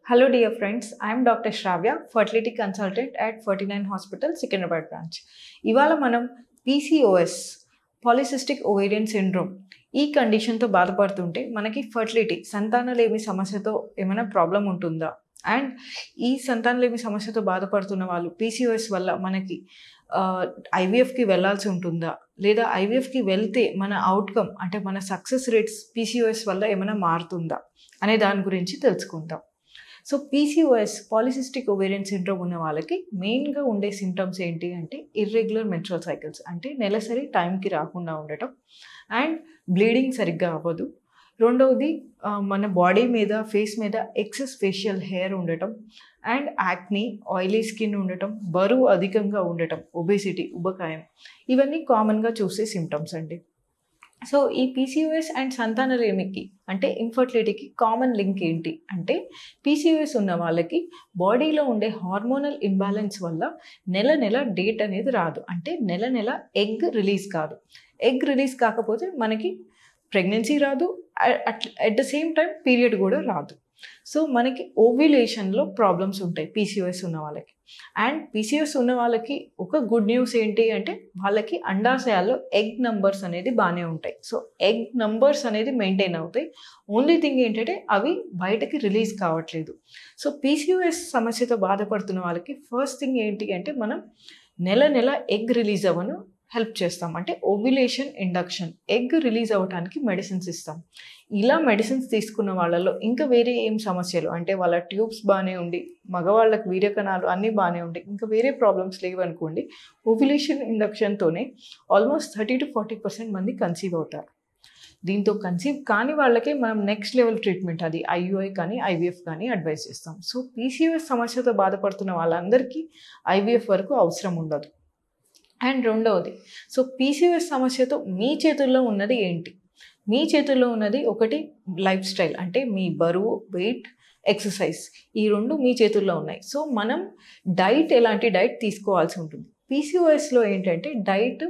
Hello, dear friends. I am Dr. Shravya, fertility consultant at 49 Hospital, Secunderabad branch. ఇవాళ మనం PCOS polycystic ovarian syndrome ఈ కండిషన్తో బాధపడుతుంటే మనకి fertility సంతానలేమి సమస్యతో ఏమైనా ప్రాబ్లం ఉంటుందా అండ్ ఈ సంతానలేమి సమస్యతో బాధపడుతున్న వాళ్ళు పీసీఓఎస్ వల్ల మనకి ఐవీఎఫ్కి వెళ్ళాల్సి ఉంటుందా లేదా ఐవీఎఫ్కి వెళ్తే మన అవుట్కమ్ అంటే మన సక్సెస్ రేట్స్ పీసీఓఎస్ వల్ల ఏమైనా మారుతుందా అనే దాని గురించి తెలుసుకుందాం so PCOS polycystic ovarian syndrome ఉన్న వాళ్ళకి మెయిన్గా ఉండే సిమ్టమ్స్ ఏంటి అంటే ఇర్రెగ్యులర్ మెన్స్ట్రల్ సైకిల్స్ అంటే నెలసరి టైంకి రాకుండా ఉండటం అండ్ బ్లీడింగ్ సరిగ్గా అవ్వదు రెండవది ఆ, మన బాడీ మీద ఫేస్ మీద ఎక్సెస్ ఫేషియల్ హెయిర్ ఉండటం అండ్ యాక్ని ఆయిలీ స్కిన్ ఉండటం బరువు అధికంగా ఉండటం ఒబేసిటీ ఉబకాయం ఇవన్నీ కామన్గా చూసే సిమ్టమ్స్ అండి సో ఈ పీసీఓఎస్ అండ్ సంతానలేమికి అంటే ఇన్ఫర్టిలిటీకి కామన్ లింక్ ఏంటి అంటే పీసీఓఎస్ ఉన్న వాళ్ళకి బాడీలో ఉండే హార్మోనల్ ఇంబ్యాలెన్స్ వల్ల నెల నెల డేట్ అనేది రాదు అంటే నెల నెల ఎగ్ రిలీజ్ కాదు ఎగ్ రిలీజ్ కాకపోతే మనకి ప్రెగ్నెన్సీ రాదు at the same time period కూడా రాదు సో మనకి ఓవ్యులేషన్లో ప్రాబ్లమ్స్ ఉంటాయి పీసీఓఎస్ ఉన్న వాళ్ళకి అండ్ పీసీఓఎస్ ఉన్న వాళ్ళకి ఒక గుడ్ న్యూస్ ఏంటి అంటే వాళ్ళకి అండాశయాల్లో ఎగ్ నంబర్స్ అనేది బాగానే ఉంటాయి సో ఎగ్ నంబర్స్ అనేది మెయింటైన్ అవుతాయి ఓన్లీ థింగ్ ఏంటంటే అవి బయటకి రిలీజ్ కావట్లేదు సో పీసీఓఎస్ సమస్యతో బాధపడుతున్న వాళ్ళకి ఫస్ట్ థింగ్ ఏంటి అంటే మనం నెల నెల ఎగ్ రిలీజ్ అవ్వను హెల్ప్ చేస్తాం అంటే ఓవ్యులేషన్ ఇండక్షన్ ఎగ్ రిలీజ్ అవ్వడానికి మెడిసిన్స్ ఇస్తాం ఇలా మెడిసిన్స్ తీసుకున్న వాళ్ళలో ఇంకా వేరే ఏం సమస్యలు అంటే వాళ్ళ ట్యూబ్స్ బాగానే ఉండి మగవాళ్ళకి వీర్యకణాలు అన్నీ బాగానే ఉంటాయి ఇంకా వేరే ప్రాబ్లమ్స్ లేవనుకోండి ఓవ్యులేషన్ ఇండక్షన్తోనే almost thirty to forty percent మంది కన్సీవ్ అవుతారు దీంతో కన్సీవ్ కాని వాళ్ళకే మనం నెక్స్ట్ లెవెల్ ట్రీట్మెంట్ అది ఐయుఐ కానీ ఐవీఎఫ్ కానీ అడ్వైస్ చేస్తాం సో పీసీఓఎస్ సమస్యతో బాధపడుతున్న వాళ్ళందరికీ ఐవీఎఫ్ వరకు అవసరం ఉండదు అండ్ రెండవది సో పీసీఓఎస్ సమస్యతో మీ చేతుల్లో ఉన్నది ఏంటి మీ చేతుల్లో ఉన్నది ఒకటి లైఫ్ స్టైల్ అంటే మీ బరువు వెయిట్ ఎక్సర్సైజ్ ఈ రెండు మీ చేతుల్లో ఉన్నాయి సో మనం డైట్ ఎలాంటి డైట్ తీసుకోవాల్సి ఉంటుంది పీసీఓఎస్లో ఏంటంటే డైట్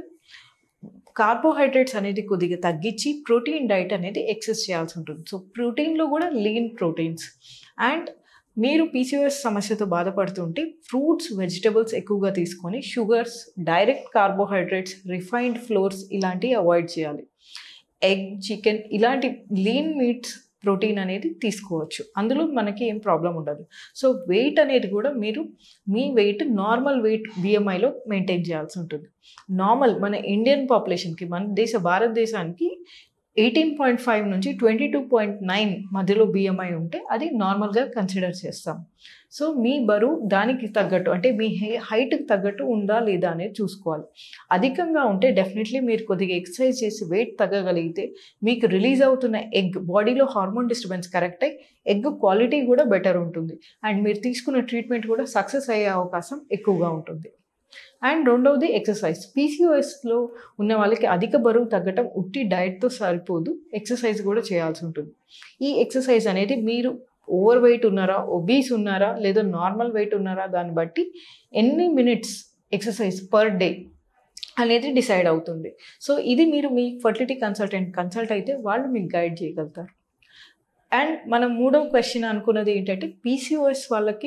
కార్బోహైడ్రేట్స్ అనేది కొద్దిగా తగ్గించి ప్రోటీన్ డైట్ అనేది ఎక్సెస్ చేయాల్సి ఉంటుంది సో ప్రోటీన్లో కూడా లీన్ ప్రోటీన్స్ అండ్ మీరు పీసీఓఎస్ సమస్యతో బాధపడుతుంటే ఫ్రూట్స్ వెజిటబుల్స్ ఎక్కువగా తీసుకొని sugars direct carbohydrates refined flours ఇలాంటివి అవాయిడ్ చేయాలి ఎగ్ చికెన్ ఇలాంటి లీన్ మీట్స్ ప్రోటీన్ అనేది తీసుకోవచ్చు అందులో మనకి ఏం ప్రాబ్లం ఉండదు సో వెయిట్ అనేది కూడా మీరు మీ వెయిట్ నార్మల్ వెయిట్ బిఎంఐలో మెయింటైన్ చేయాల్సి ఉంటుంది నార్మల్ మన ఇండియన్ పాపులేషన్కి మన దేశ భారతదేశానికి ఎయిటీన్ పాయింట్ ఫైవ్ నుంచి ట్వంటీ టూ పాయింట్ నైన్ మధ్యలో బిఎంఐ ఉంటే అది నార్మల్గా కన్సిడర్ చేస్తాం సో మీ బరువు దానికి తగ్గట్టు అంటే మీ హైట్కి తగ్గట్టు ఉందా లేదా అనేది చూసుకోవాలి అధికంగా ఉంటే డెఫినెట్లీ మీరు కొద్దిగా ఎక్సర్సైజ్ చేసి వెయిట్ తగ్గగలిగితే మీకు రిలీజ్ అవుతున్న ఎగ్ బాడీలో హార్మోన్ డిస్టర్బెన్స్ కరెక్ట్ అయ్యి ఎగ్ క్వాలిటీ కూడా బెటర్ ఉంటుంది అండ్ మీరు తీసుకున్న ట్రీట్మెంట్ కూడా సక్సెస్ అయ్యే అవకాశం ఎక్కువగా ఉంటుంది అండ్ రెండవది ఎక్సర్సైజ్ పీసీఓఎస్లో ఉన్న వాళ్ళకి అధిక బరువు తగ్గటం ఉట్టి డైట్తో సరిపోదు ఎక్సర్సైజ్ కూడా చేయాల్సి ఉంటుంది ఈ ఎక్సర్సైజ్ అనేది మీరు ఓవర్ వెయిట్ ఉన్నారా ఒబీస్ ఉన్నారా లేదా నార్మల్ వెయిట్ ఉన్నారా దాన్ని బట్టి ఎన్ని మినిట్స్ ఎక్సర్సైజ్ పర్ డే అనేది డిసైడ్ అవుతుంది సో ఇది మీరు మీ ఫర్టిలిటీ కన్సల్టెంట్ కన్సల్ట్ అయితే వాళ్ళు మీకు గైడ్ చేయగలుగుతారు అండ్ మనం మూడవ క్వశ్చన్ అనుకున్నది ఏంటంటే పీసీఓఎస్ వాళ్ళకి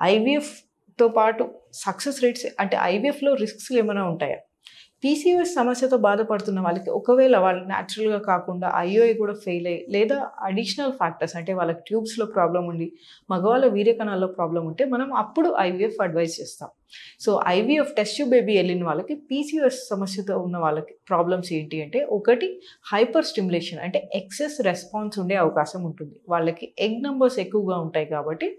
ఐవీఎఫ్తో పాటు సక్సెస్ రేట్స్ అంటే ఐవీఎఫ్లో రిస్క్స్ ఏమైనా ఉంటాయా పీసీఓఎస్ సమస్యతో బాధపడుతున్న వాళ్ళకి ఒకవేళ వాళ్ళు న్యాచురల్గా కాకుండా ఐఓఐ కూడా ఫెయిల్ అయ్యి లేదా అడిషనల్ ఫ్యాక్టర్స్ అంటే వాళ్ళకి ట్యూబ్స్లో ప్రాబ్లం ఉండి మగవాళ్ళ వీర్యకణాల్లో ప్రాబ్లం ఉంటే మనం అప్పుడు ఐవీఎఫ్ అడ్వైస్ చేస్తాం సో ఐవీఎఫ్ టెస్ట్ బేబీ వెళ్ళిన వాళ్ళకి పీసీఓఎస్ సమస్యతో ఉన్న వాళ్ళకి ప్రాబ్లమ్స్ ఏంటి అంటే ఒకటి హైపర్ స్టిమ్యులేషన్ అంటే ఎక్సెస్ రెస్పాన్స్ ఉండే అవకాశం ఉంటుంది వాళ్ళకి ఎగ్ నంబర్స్ ఎక్కువగా ఉంటాయి కాబట్టి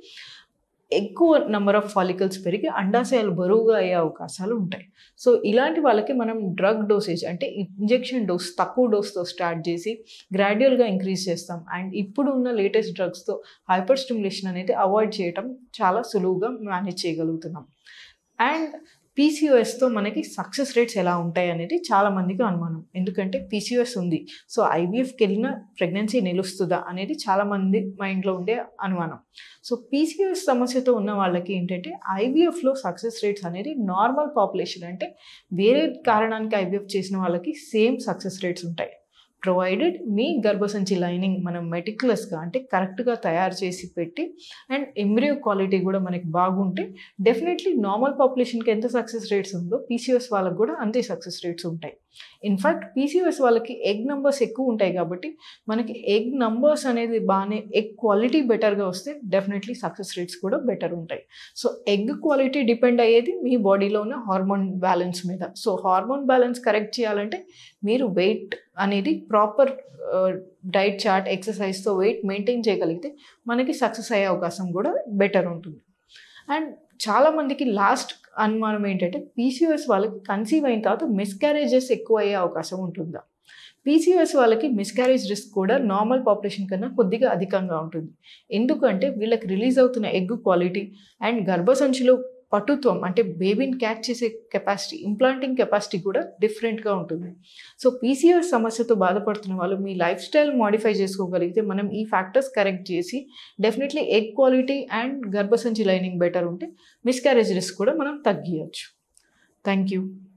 ఎక్కువ నెంబర్ ఆఫ్ ఫాలికల్స్ పెరిగి అండాశయాలు బరువుగా అయ్యే అవకాశాలు ఉంటాయి సో ఇలాంటి వాళ్ళకి మనం డ్రగ్ డోసేజ్ అంటే ఇంజెక్షన్ డోస్ తక్కువ డోస్తో స్టార్ట్ చేసి గ్రాడ్యువల్గా ఇంక్రీజ్ చేస్తాం అండ్ ఇప్పుడు ఉన్న లేటెస్ట్ డ్రగ్స్తో హైపర్ స్టిమ్యులేషన్ అనేది అవాయిడ్ చేయటం చాలా సులువుగా మేనేజ్ చేయగలుగుతున్నాం అండ్ పీసీఓఎస్తో మనకి సక్సెస్ రేట్స్ ఎలా ఉంటాయి అనేది చాలా మందికి అనుమానం ఎందుకంటే పీసీఓఎస్ ఉంది సో ఐవీఎఫ్కి వెళ్ళిన ప్రెగ్నెన్సీ నిలుస్తుందా అనేది చాలా మంది మైండ్లో ఉండే అనుమానం సో పీసీఓఎస్ సమస్యతో ఉన్న వాళ్ళకి ఏంటంటే ఐవీఎఫ్లో సక్సెస్ రేట్స్ అనేది నార్మల్ పాపులేషన్ అంటే వేరే కారణానికి ఐవీఎఫ్ చేసిన వాళ్ళకి సేమ్ సక్సెస్ రేట్స్ ఉంటాయి ప్రొవైడెడ్ మీ గర్భసంచి లైనింగ్ మనం మెటిక్యులస్గా అంటే కరెక్ట్గా తయారు చేసి పెట్టి అండ్ ఎంబ్రియో క్వాలిటీ కూడా మనకి బాగుంటే డెఫినెట్లీ నార్మల్ పాపులేషన్కి ఎంత సక్సెస్ రేట్స్ ఉందో పీసీఓఎస్ వాళ్ళకి కూడా అంతే సక్సెస్ రేట్స్ ఉంటాయి ఇన్ఫ్యాక్ట్ పీసీఓఎస్ వాళ్ళకి ఎగ్ నంబర్స్ ఎక్కువ ఉంటాయి కాబట్టి మనకి ఎగ్ నంబర్స్ అనేది బాగానే ఎగ్ క్వాలిటీ బెటర్గా వస్తే డెఫినెట్లీ సక్సెస్ రేట్స్ కూడా బెటర్ ఉంటాయి సో ఎగ్ క్వాలిటీ డిపెండ్ అయ్యేది మీ బాడీలో ఉన్న హార్మోన్ బ్యాలెన్స్ మీద సో హార్మోన్ బ్యాలెన్స్ కరెక్ట్ చేయాలంటే మీరు వెయిట్ అనేది ప్రాపర్ డైట్ చార్ట్ ఎక్సర్సైజ్తో వెయిట్ మెయింటైన్ చేయగలిగితే మనకి సక్సెస్ అయ్యే అవకాశం కూడా బెటర్ ఉంటుంది అండ్ చాలామందికి లాస్ట్ అనుమానం ఏంటంటే పీసీఓఎస్ వాళ్ళకి కన్సీవ్ అయిన తర్వాత మిస్క్యారేజెస్ ఎక్కువ అయ్యే అవకాశం ఉంటుందా పీసీఓఎస్ వాళ్ళకి మిస్క్యారేజ్ రిస్క్ కూడా నార్మల్ పాపులేషన్ కన్నా కొద్దిగా అధికంగా ఉంటుంది ఎందుకంటే వీళ్ళకి రిలీజ్ అవుతున్న ఎగ్ క్వాలిటీ అండ్ గర్భసంచిలో పటుత్వం అంటే బేబీని క్యాచ్ చేసే కెపాసిటీ ఇంప్లాంటింగ్ కెపాసిటీ కూడా డిఫరెంట్గా ఉంటుంది సో పీసీఓఎస్ సమస్యతో బాధపడుతున్న వాళ్ళు మీ లైఫ్ స్టైల్ మాడిఫై చేసుకోగలిగితే మనం ఈ ఫ్యాక్టర్స్ కరెక్ట్ చేసి డెఫినెట్లీ ఎగ్ క్వాలిటీ అండ్ గర్భసంచి లైనింగ్ బెటర్ ఉంటే మిస్క్యారేజ్ రిస్క్ కూడా మనం తగ్గియచ్చు థ్యాంక్ యూ